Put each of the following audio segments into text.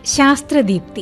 ശാസ്ത്രദീപ്തി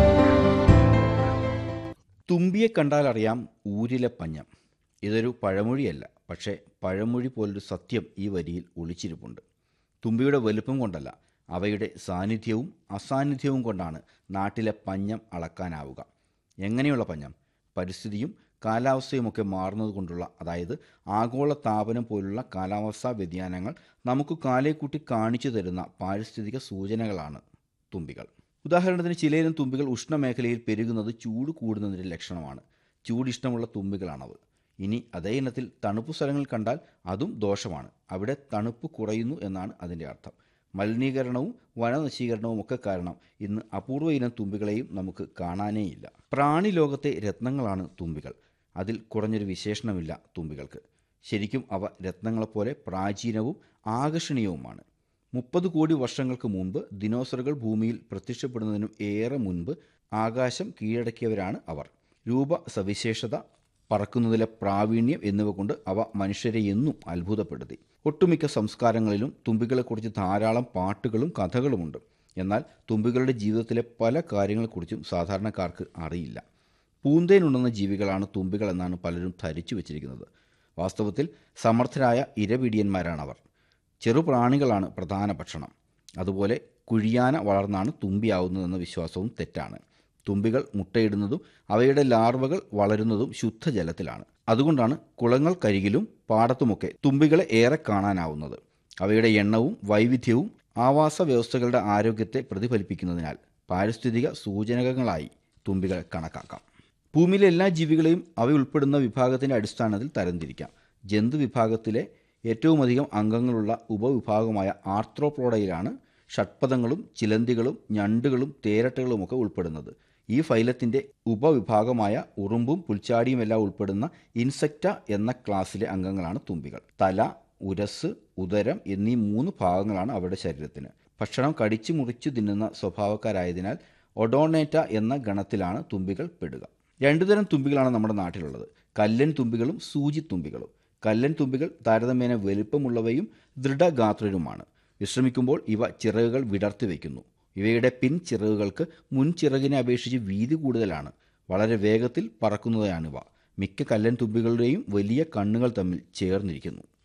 തുമ്പിയെ കണ്ടാൽ അറിയാം ഊരിലെ പഞ്ഞം ഇതൊരു പഴമൊഴിയല്ല പക്ഷേ പഴമൊഴി പോലൊരു സത്യം ഈ വരിയിൽ ഒളിച്ചിരിപ്പുണ്ട് തുമ്പിയുടെ വലുപ്പം കൊണ്ടല്ല അവയുടെ സാന്നിധ്യവും അസാന്നിധ്യവും കൊണ്ടാണ് നാട്ടിലെ പഞ്ഞം അളക്കാനാവുക എങ്ങനെയുള്ള പഞ്ഞം പരിസ്ഥിതിയും കാലാവസ്ഥയുമൊക്കെ മാറുന്നത് കൊണ്ടുള്ള അതായത് ആഗോള താപനം പോലുള്ള കാലാവസ്ഥാ വ്യതിയാനങ്ങൾ നമുക്ക് കാലേക്കൂട്ടി കാണിച്ചു തരുന്ന പാരിസ്ഥിതിക സൂചനകളാണ് തുമ്പികൾ ഉദാഹരണത്തിന് ചിലയിനം തുമ്പികൾ ഉഷ്ണമേഖലയിൽ പെരുകുന്നത് ചൂട് കൂടുന്നതിൻ്റെ ലക്ഷണമാണ് ചൂടിഷ്ടമുള്ള തുമ്പികളാണത് ഇനി അതേ ഇനത്തിൽ തണുപ്പ് സ്ഥലങ്ങളിൽ കണ്ടാൽ അതും ദോഷമാണ് അവിടെ തണുപ്പ് കുറയുന്നു എന്നാണ് അതിൻ്റെ അർത്ഥം മലിനീകരണവും വനനശീകരണവും ഒക്കെ കാരണം ഇന്ന് അപൂർവ ഇനം തുമ്പികളെയും നമുക്ക് കാണാനേയില്ല പ്രാണി ലോകത്തെ രത്നങ്ങളാണ് തുമ്പികൾ അതിൽ കുറഞ്ഞൊരു വിശേഷണമില്ല തുമ്പികൾക്ക് ശരിക്കും അവ രത്നങ്ങളെപ്പോലെ പ്രാചീനവും ആകർഷണീയവുമാണ് മുപ്പത് കോടി വർഷങ്ങൾക്ക് മുമ്പ് ദിനോസറുകൾ ഭൂമിയിൽ പ്രത്യക്ഷപ്പെടുന്നതിനും ഏറെ മുൻപ് ആകാശം കീഴടക്കിയവരാണ് അവർ രൂപ സവിശേഷത പറക്കുന്നതിലെ പ്രാവീണ്യം എന്നിവ കൊണ്ട് അവ മനുഷ്യരെ എന്നും അത്ഭുതപ്പെടുത്തി ഒട്ടുമിക്ക സംസ്കാരങ്ങളിലും തുമ്പികളെക്കുറിച്ച് ധാരാളം പാട്ടുകളും കഥകളുമുണ്ട് എന്നാൽ തുമ്പികളുടെ ജീവിതത്തിലെ പല കാര്യങ്ങളെക്കുറിച്ചും സാധാരണക്കാർക്ക് അറിയില്ല പൂന്തേനുണ്ടെന്ന ജീവികളാണ് തുമ്പികൾ എന്നാണ് പലരും ധരിച്ചു വച്ചിരിക്കുന്നത് വാസ്തവത്തിൽ സമർത്ഥരായ ഇരപിടിയന്മാരാണവർ ചെറുപ്രാണികളാണ് പ്രധാന ഭക്ഷണം അതുപോലെ കുഴിയാന വളർന്നാണ് തുമ്പിയാവുന്നതെന്ന വിശ്വാസവും തെറ്റാണ് തുമ്പികൾ മുട്ടയിടുന്നതും അവയുടെ ലാർവകൾ വളരുന്നതും ശുദ്ധജലത്തിലാണ് അതുകൊണ്ടാണ് കുളങ്ങൾക്കരികിലും പാടത്തുമൊക്കെ തുമ്പികളെ ഏറെ കാണാനാവുന്നത് അവയുടെ എണ്ണവും വൈവിധ്യവും ആവാസ വ്യവസ്ഥകളുടെ ആരോഗ്യത്തെ പ്രതിഫലിപ്പിക്കുന്നതിനാൽ പാരിസ്ഥിതിക സൂചനകങ്ങളായി തുമ്പികളെ കണക്കാക്കാം ഭൂമിയിലെ എല്ലാ ജീവികളെയും അവയുൾപ്പെടുന്ന വിഭാഗത്തിൻ്റെ അടിസ്ഥാനത്തിൽ തരംതിരിക്കാം ജന്തു വിഭാഗത്തിലെ ഏറ്റവും അധികം അംഗങ്ങളുള്ള ഉപവിഭാഗമായ ആർത്രോപ്ലോഡയിലാണ് ഷഡ്പദങ്ങളും ചിലന്തികളും ഞണ്ടുകളും തേരട്ടകളുമൊക്കെ ഉൾപ്പെടുന്നത് ഈ ഫൈലത്തിൻ്റെ ഉപവിഭാഗമായ ഉറുമ്പും പുൽച്ചാടിയുമെല്ലാം ഉൾപ്പെടുന്ന ഇൻസെക്റ്റ എന്ന ക്ലാസ്സിലെ അംഗങ്ങളാണ് തുമ്പികൾ തല ഉരസ് ഉദരം എന്നീ മൂന്ന് ഭാഗങ്ങളാണ് അവരുടെ ശരീരത്തിന് ഭക്ഷണം കടിച്ചു മുറിച്ചു തിന്നുന്ന സ്വഭാവക്കാരായതിനാൽ ഒഡോണേറ്റ എന്ന ഗണത്തിലാണ് തുമ്പികൾ പെടുക രണ്ടു തരം തുമ്പികളാണ് നമ്മുടെ നാട്ടിലുള്ളത് കല്ലൻ തുമ്പികളും സൂചി തുമ്പികളും കല്ലൻ തുമ്പികൾ താരതമ്യേന വലുപ്പമുള്ളവയും ദൃഢഗാത്രരുമാണ് വിശ്രമിക്കുമ്പോൾ ഇവ ചിറകുകൾ വിടർത്തി വയ്ക്കുന്നു ഇവയുടെ പിൻ ചിറകുകൾക്ക് മുൻ ചിറകിനെ അപേക്ഷിച്ച് വീതി കൂടുതലാണ് വളരെ വേഗത്തിൽ പറക്കുന്നവയാണിവ മിക്ക കല്ലൻ തുമ്പികളുടെയും വലിയ കണ്ണുകൾ തമ്മിൽ ചേർന്നിരിക്കുന്നു